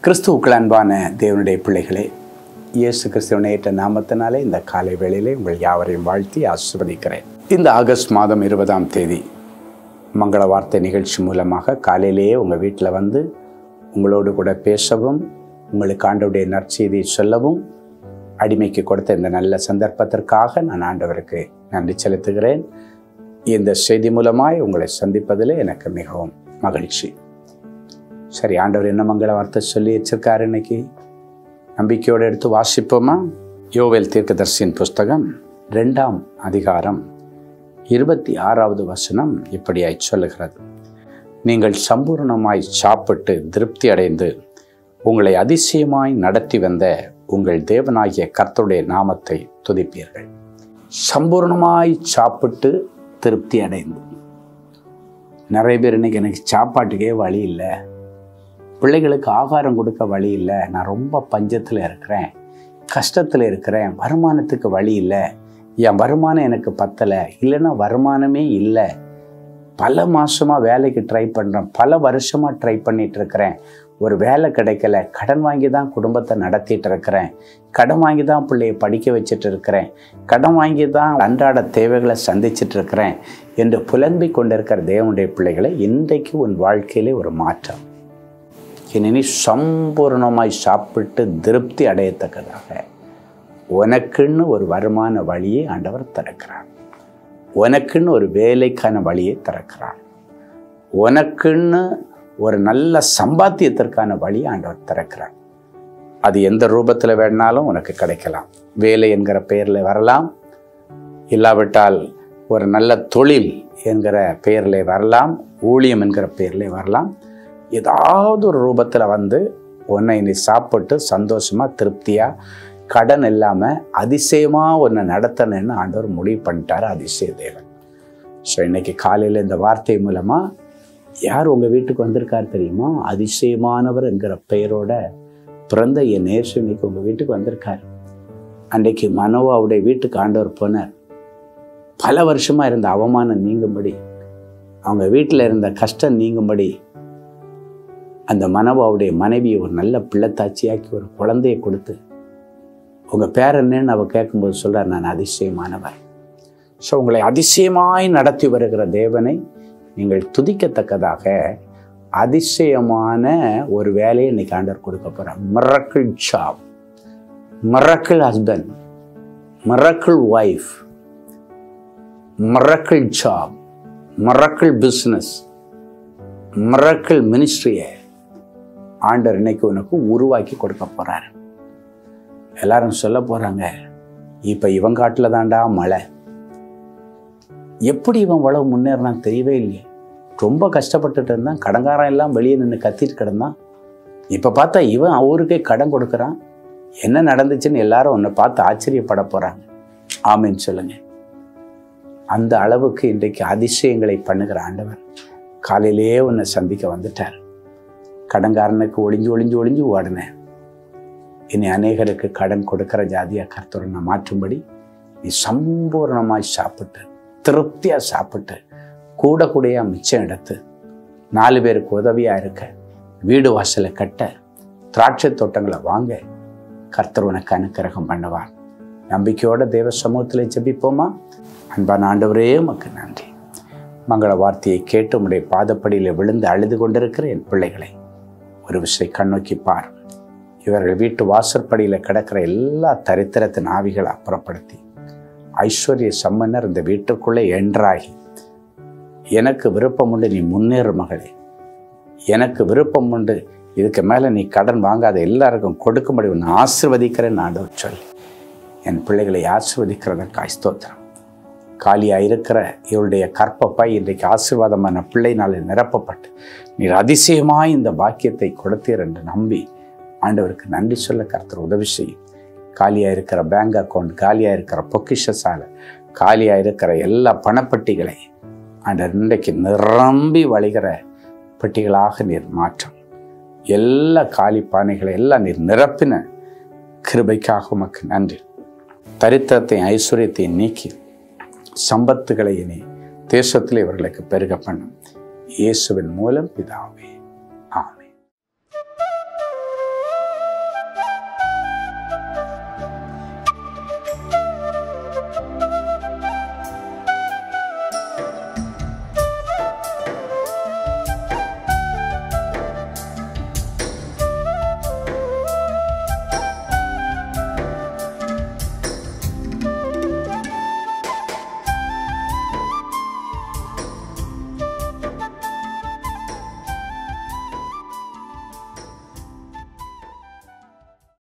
கிறிஸ்துவுக்கள் அன்பான தேவனுடைய பிள்ளைகளே இயேசு கிறிஸ்துவனை ஏற்ற நாமத்தினாலே இந்த காலை வேளையிலே உங்கள் யாவரையும் வாழ்த்தி ஆசிர்வதிக்கிறேன் இந்த ஆகஸ்ட் மாதம் இருபதாம் தேதி மங்கள வார்த்தை நிகழ்ச்சி மூலமாக காலையிலேயே உங்கள் வீட்டில் வந்து உங்களோடு கூட பேசவும் உங்களுக்கு ஆண்டவருடைய நற்செய்தியை சொல்லவும் அடிமைக்கு கொடுத்த இந்த நல்ல சந்தர்ப்பத்திற்காக நான் ஆண்டவருக்கு நன்றி செலுத்துகிறேன் இந்த செய்தி மூலமாய் உங்களை சந்திப்பதில் எனக்கு மிகவும் மகிழ்ச்சி சரி ஆண்டவர் என்ன மங்கள வார்த்தை சொல்லி வச்சிருக்காரு இன்னைக்கு நம்பிக்கையோடு எடுத்து வாசிப்போமா யோவேல் தீர்க்கதர்சியின் புஸ்தகம் ரெண்டாம் அதிகாரம் இருபத்தி ஆறாவது வசனம் இப்படியாய் சொல்லுகிறது நீங்கள் சம்பூர்ணமாய் சாப்பிட்டு திருப்தி அடைந்து உங்களை அதிசயமாய் நடத்தி வந்த உங்கள் தேவனாகிய கர்த்தருடைய நாமத்தை துதிப்பீர்கள் சம்பூர்ணமாய் சாப்பிட்டு திருப்தி அடைந்து நிறைய பேர் இன்னைக்கு எனக்கு சாப்பாட்டுக்கே வழி இல்லை பிள்ளைகளுக்கு ஆகாரம் கொடுக்க வழி இல்லை நான் ரொம்ப பஞ்சத்தில் இருக்கிறேன் கஷ்டத்தில் இருக்கிறேன் வருமானத்துக்கு வழி இல்லை என் வருமானம் எனக்கு பத்தலை இல்லைன்னா வருமானமே இல்லை பல மாதமாக வேலைக்கு ட்ரை பண்ணுறேன் பல வருஷமாக ட்ரை பண்ணிட்டு இருக்கிறேன் ஒரு வேலை கிடைக்கல கடன் வாங்கி தான் குடும்பத்தை நடத்திட்டு இருக்கிறேன் கடன் வாங்கி தான் பிள்ளைய படிக்க வச்சுட்டு இருக்கிறேன் கடன் வாங்கி தான் அன்றாட தேவைகளை சந்திச்சிட்டு இருக்கிறேன் என்று புலம்பிக் கொண்டிருக்கிற தேவனுடைய பிள்ளைகளை இன்றைக்கு உன் வாழ்க்கையிலே ஒரு மாற்றம் இனி சம்பூர்ணமாய் சாப்பிட்டு திருப்தி அடையத்தக்கதாக உனக்குன்னு ஒரு வருமான வழியை ஆண்டவர் திறக்கிறார் உனக்குன்னு ஒரு வேலைக்கான வழியை திறக்கிறார் உனக்குன்னு ஒரு நல்ல சம்பாத்தியத்திற்கான வழி ஆண்டவர் திறக்கிறார் அது எந்த ரூபத்தில் வேணாலும் உனக்கு கிடைக்கலாம் வேலை என்கிற பெயரில் வரலாம் இல்லாவிட்டால் ஒரு நல்ல தொழில் என்கிற பெயரில் வரலாம் ஊழியம் என்கிற பெயரில் வரலாம் ஏதாவது ஒரு ரூபத்தில் வந்து உன்னை நீ சாப்பிட்டு சந்தோஷமாக திருப்தியாக கடன் இல்லாமல் அதிசயமாக உன்னை நடத்தணும்னு ஆண்டவர் முடிவு பண்ணிட்டார் அதிசய தேவன் ஸோ இன்னைக்கு காலையில் இந்த வார்த்தை மூலமாக யார் உங்கள் வீட்டுக்கு வந்திருக்கார் தெரியுமா அதிசயமானவர் என்கிற பெயரோட பிறந்த என் நேசு இன்னைக்கு உங்கள் வீட்டுக்கு வந்திருக்கார் அன்றைக்கு மனோவாவுடைய வீட்டுக்கு ஆண்டவர் போனார் பல வருஷமாக இருந்த அவமானம் நீங்கும்படி அவங்க வீட்டில் இருந்த கஷ்டம் நீங்கும்படி அந்த மனவாவுடைய மனைவியை ஒரு நல்ல பிள்ளைத்தாச்சியாக்கி ஒரு குழந்தையை கொடுத்து உங்கள் பேர் என்னன்னு அவள் கேட்கும்போது சொல்கிறார் நான் அதிசயமானவர் ஸோ உங்களை அதிசயமாய் நடத்தி வருகிற தேவனை நீங்கள் துதிக்கத்தக்கதாக அதிசயமான ஒரு வேலையை இன்னைக்கு ஆண்டவர் கொடுக்க போகிறார் miracle job miracle husband miracle wife miracle job miracle business miracle மினிஸ்ட்ரியை ஆண்டர் இன்னைக்கு உனக்கு உருவாக்கி கொடுக்க போகிறார் எல்லாரும் சொல்ல போகிறாங்க இப்போ இவன் காட்டில் தாண்டா மழை எப்படி இவன் உழவு முன்னேறினான் தெரியவே இல்லையே ரொம்ப கஷ்டப்பட்டுட்டு இருந்தான் கடங்காரன் எல்லாம் வெளியே நின்று கத்திட்டு கிடந்தான் இப்போ பார்த்தா இவன் அவருக்கே கடன் கொடுக்குறான் என்ன நடந்துச்சுன்னு எல்லாரும் உன்னை பார்த்து ஆச்சரியப்பட போகிறாங்க ஆமின்னு சொல்லுங்க அந்த அளவுக்கு இன்றைக்கு அதிசயங்களை பண்ணுகிற ஆண்டவர் காலையிலேயே உன்னை சந்திக்க வந்துட்டார் கடன்காரனுக்கு ஒளிஞ்சு ஒளிஞ்சு ஒளிஞ்சு ஓடினேன் இனி அநேகருக்கு கடன் கொடுக்கிற ஜாதியாக கர்த்தரை மாற்றும்படி நீ சம்பூர்ணமாய் சாப்பிட்டு திருப்தியாக சாப்பிட்டு கூட கூடையா மிச்சம் எடுத்து நாலு பேருக்கு உதவியாக இருக்க வீடு வாசலை கட்ட திராட்சை தோட்டங்களை வாங்க கர்த்தர் உனக்கு அனுக்கிரகம் பண்ணுவார் நம்பிக்கையோட தேவ சமூகத்தில் ஜெபிப்போமா அன்பான ஆண்டவரே உமக்கு நன்றி மங்கள வார்த்தையை கேட்டு உடைய பாதப்படியில் விழுந்து அழுது கொண்டிருக்கிற என் பிள்ளைகளை ஒரு விஷயம் கண்ணோக்கி பார் இவர்கள் வீட்டு வாசற்படியில் கிடக்கிற எல்லா தரித்திரத்தின் ஆவிகளை அப்புறப்படுத்தி ஐஸ்வர்ய சம்மன்னர் இந்த வீட்டுக்குள்ளே என்றாகி எனக்கு விருப்பம் உண்டு நீ முன்னேறு மகளே எனக்கு விருப்பம் உண்டு இதுக்கு மேலே நீ கடன் வாங்காத எல்லாருக்கும் கொடுக்கும்படி உன்னை ஆசிர்வதிக்கிறேன் ஆண்டவர் சொல்லி என் பிள்ளைகளை ஆசிர்வதிக்கிறதற்காய் ஸ்தோத்திரம் காலியாக இருக்கிற இவருடைய கற்பப்பை இன்றைக்கு ஆசீர்வாதமான பிள்ளைனாலே நிரப்பப்பட்டு நீர் அதிசயமாய் இந்த பாக்கியத்தை கொடுத்தீர் என்று நம்பி ஆண்டவருக்கு நன்றி சொல்ல கர்த்தர் உதவி செய்யும் காலியாக இருக்கிற பேங்க் அக்கௌண்ட் காலியாக இருக்கிற பொக்கிஷ சாலை காலியாக இருக்கிற எல்லா பணப்பட்டிகளை ஆண்டவர் இன்றைக்கு நிரம்பி வழிகிற பெட்டிகளாக நீர் மாற்றம் எல்லா காலி பானைகளை எல்லாம் நீர் நிரப்பின கிருபைக்காக உமக்கு நன்றி தரித்திரத்தையும் ஐஸ்வர்யத்தையும் நீக்கி சம்பத்துகளை இனி தேசத்தில் இவர்களுக்கு பெருக பண்ணும் இயேசுவின் மூலம் பிதாவே